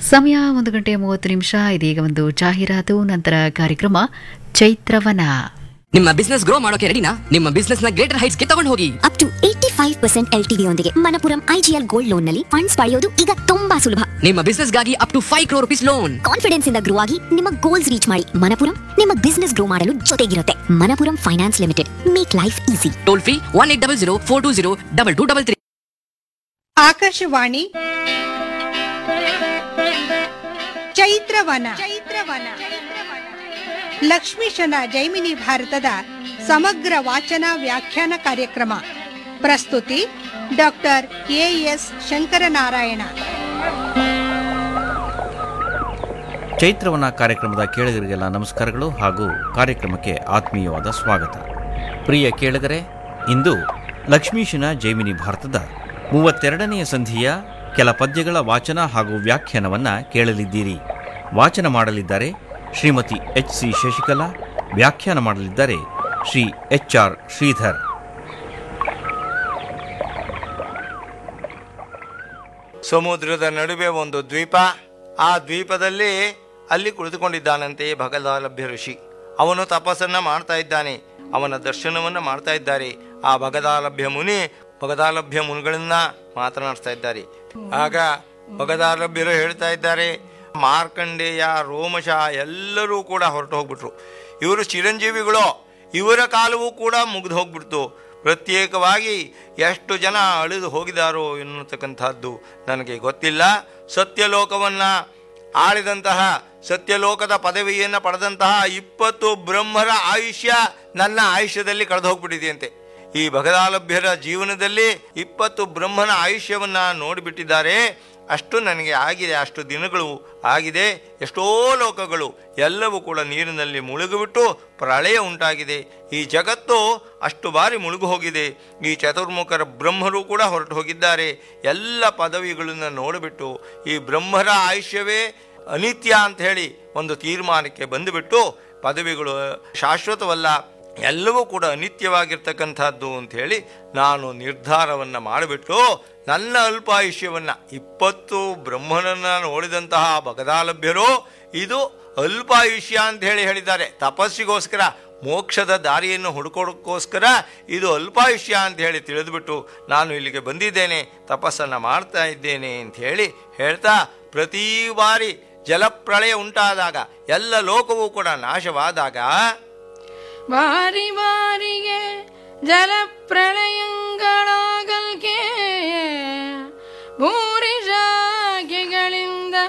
ಸಮಯ ಒಂದು ಗಂಟೆ ಮೂವತ್ತು ನಿಮಿಷ ಇದೀಗ ಒಂದು ಜಾಹೀರಾತು ನಂತರ ಕಾರ್ಯಕ್ರಮ ಚೈತ್ರವನ ನಿಮ್ಮ ಬಿಸ್ನೆಸ್ ಗ್ರೋ ಮಾಡೋಕೆ ರೆಡಿನಾ ನಿಮ್ಮ ಬಿಸ್ನೆಸ್ ನ ಗ್ರೇಟರ್ ಹೈಟ್ಸ್ ಗೆ ತಗೊಂಡು ಹೋಗಿ up to eighty five percent L T ಯೊಂದಿಗೆ ಮನಪುರಂ ಐಜಿಎಲ್ ಗೋಲ್ಡ್ ಲೋನ್ ನಲ್ಲಿ ಫಂಡ್ಸ್ ಪಡೆಯೋದು ಈಗ ತುಂಬಾ ಸುಲಭ ನಿಮ್ಮ ಬಿಸ್ನೆಸ್ ಗಾಗಿ up to five crore rupees loan confidence ಇಂದ ಗ್ರೋ ಆಗಿ ನಿಮ್ಮ ಗೋಲ್ಸ್ ರೀಚ್ ಮಾಡಿ ಮನಪುರಂ ನಿಮ್ಮ ಬಿಸ್ನೆಸ್ ಗ್ರೋ ಮಾಡಲು ಜೊತೆಗಿರುತ್ತೆ Manappuram finance limited make life easy toll free one eight double zero four two zero double two double three Akashvani ಚೈತ್ರವನ ಚೈತ್ರವನ ಲಕ್ಷ್ಮೀಶನ ಜೈಮಿನಿ ಭಾರತದ ಸಮಗ್ರ ವಾಚನ ವ್ಯಾಖ್ಯಾನ ಕಾರ್ಯಕ್ರಮ ಪ್ರಸ್ತುತಿ ಡಾಕ್ಟರ್ ಎಎಸ್ ಶಂಕರನಾರಾಯಣ ಚೈತ್ರವನ ಕಾರ್ಯಕ್ರಮದ ಕೇಳುಗರಿಗೆಲ್ಲ ನಮಸ್ಕಾರಗಳು ಹಾಗೂ ಕಾರ್ಯಕ್ರಮಕ್ಕೆ ಆತ್ಮೀಯವಾದ ಸ್ವಾಗತ ಪ್ರಿಯ ಕೇಳುಗರೆ ಇಂದು ಲಕ್ಷ್ಮೀಶನ ಜೈಮಿನಿ ಭಾರತದ ಮೂವತ್ತೆರಡನೆಯ ಸಂಧಿಯ ಕೆಲ ಪದ್ಯಗಳ ವಾಚನ ಹಾಗೂ ವ್ಯಾಖ್ಯಾನವನ್ನು ಕೇಳಲಿದ್ದೀರಿ ವಾಚನ ಮಾಡಲಿದ್ದಾರೆ ಶ್ರೀಮತಿ ಎಚ್ ಸಿ ಶಶಿಕಲಾ ವ್ಯಾಖ್ಯಾನ ಮಾಡಲಿದ್ದಾರೆ ಶ್ರೀ ಎಚ್ ಆರ್ ಶ್ರೀಧರ್ ಸಮುದ್ರದ ನಡುವೆ ಒಂದು ದ್ವೀಪ ಆ ದ್ವೀಪದಲ್ಲಿ ಅಲ್ಲಿ ಕುಳಿತುಕೊಂಡಿದ್ದಾನಂತೆ ಭಗದಾಲಭ್ಯ ಋಷಿ ಅವನು ತಪಸ್ಸನ್ನ ಮಾಡ್ತಾ ಇದ್ದಾನೆ ಅವನ ದರ್ಶನವನ್ನ ಮಾಡ್ತಾ ಇದ್ದಾರೆ ಆ ಭಗದಾಲಭ್ಯ ಮುನಿ ಭಗದಾಲಭ್ಯ ಮುನಿಗಳನ್ನ ಮಾತನಾಡ್ತಾ ಇದ್ದಾರೆ ಆಗ ಭಗದಾಲಭ್ಯರು ಹೇಳ್ತಾ ಇದ್ದಾರೆ ಮಾರ್ಕಂಡೇಯ ರೋಮಶ ಎಲ್ಲರೂ ಕೂಡ ಹೊರಟು ಹೋಗ್ಬಿಟ್ರು ಇವರು ಚಿರಂಜೀವಿಗಳು ಇವರ ಕಾಲವೂ ಕೂಡ ಮುಗಿದು ಹೋಗ್ಬಿಡ್ತು ಪ್ರತ್ಯೇಕವಾಗಿ ಎಷ್ಟು ಜನ ಅಳಿದು ಹೋಗಿದಾರೋ ಎನ್ನುತಕ್ಕಂಥದ್ದು ನನಗೆ ಗೊತ್ತಿಲ್ಲ ಸತ್ಯಲೋಕವನ್ನ ಆಳಿದಂತಹ ಸತ್ಯಲೋಕದ ಪದವಿಯನ್ನು ಪಡೆದಂತಹ ಇಪ್ಪತ್ತು ಬ್ರಹ್ಮರ ಆಯುಷ್ಯ ನನ್ನ ಆಯುಷ್ಯದಲ್ಲಿ ಕಳೆದು ಹೋಗ್ಬಿಟ್ಟಿದೆಯಂತೆ ಈ ಭಗದಾಲಭ್ಯರ ಜೀವನದಲ್ಲಿ ಇಪ್ಪತ್ತು ಬ್ರಹ್ಮನ ಆಯುಷ್ಯವನ್ನ ನೋಡಿಬಿಟ್ಟಿದ್ದಾರೆ ಅಷ್ಟು ನನಗೆ ಆಗಿದೆ ಅಷ್ಟು ದಿನಗಳು ಆಗಿದೆ ಎಷ್ಟೋ ಲೋಕಗಳು ಎಲ್ಲವೂ ಕೂಡ ನೀರಿನಲ್ಲಿ ಮುಳುಗಿಬಿಟ್ಟು ಪ್ರಳಯ ಉಂಟಾಗಿದೆ ಈ ಜಗತ್ತು ಅಷ್ಟು ಬಾರಿ ಮುಳುಗು ಹೋಗಿದೆ ಈ ಚತುರ್ಮುಖರ ಬ್ರಹ್ಮರು ಕೂಡ ಹೊರಟು ಹೋಗಿದ್ದಾರೆ ಎಲ್ಲ ಪದವಿಗಳನ್ನು ನೋಡಿಬಿಟ್ಟು ಈ ಬ್ರಹ್ಮರ ಆಯುಷ್ಯವೇ ಅನಿತ್ಯ ಅಂತ ಹೇಳಿ ಒಂದು ತೀರ್ಮಾನಕ್ಕೆ ಬಂದುಬಿಟ್ಟು ಪದವಿಗಳು ಶಾಶ್ವತವಲ್ಲ ಎಲ್ಲವೂ ಕೂಡ ಅನಿತ್ಯವಾಗಿರ್ತಕ್ಕಂಥದ್ದು ಅಂತ ಹೇಳಿ ನಾನು ನಿರ್ಧಾರವನ್ನು ಮಾಡಿಬಿಟ್ಟು ನನ್ನ ಅಲ್ಪಾಯುಷ್ಯವನ್ನು ಇಪ್ಪತ್ತು ಬ್ರಹ್ಮನನ್ನ ನೋಡಿದಂತಹ ಭಗದಾಲಭ್ಯರು ಇದು ಅಲ್ಪಾಯುಷ್ಯ ಅಂತ ಹೇಳಿ ಹೇಳಿದ್ದಾರೆ ತಪಸ್ಸಿಗೋಸ್ಕರ ಮೋಕ್ಷದ ದಾರಿಯನ್ನು ಹುಡುಕೋದಕ್ಕೋಸ್ಕರ ಇದು ಅಲ್ಪಾಯುಷ್ಯ ಅಂತ ಹೇಳಿ ತಿಳಿದುಬಿಟ್ಟು ನಾನು ಇಲ್ಲಿಗೆ ಬಂದಿದ್ದೇನೆ ತಪಸ್ಸನ್ನು ಮಾಡ್ತಾ ಇದ್ದೇನೆ ಅಂತ ಹೇಳಿ ಹೇಳ್ತಾ ಪ್ರತಿ ಬಾರಿ ಜಲಪ್ರಳಯ ಉಂಟಾದಾಗ ಎಲ್ಲ ಲೋಕವೂ ಕೂಡ ನಾಶವಾದಾಗ ಬಾರಿ ಬಾರಿಗೆ ಜಲ ಪ್ರಳಯಂಗಳಾಗಲ್ಕೆ ಭೂ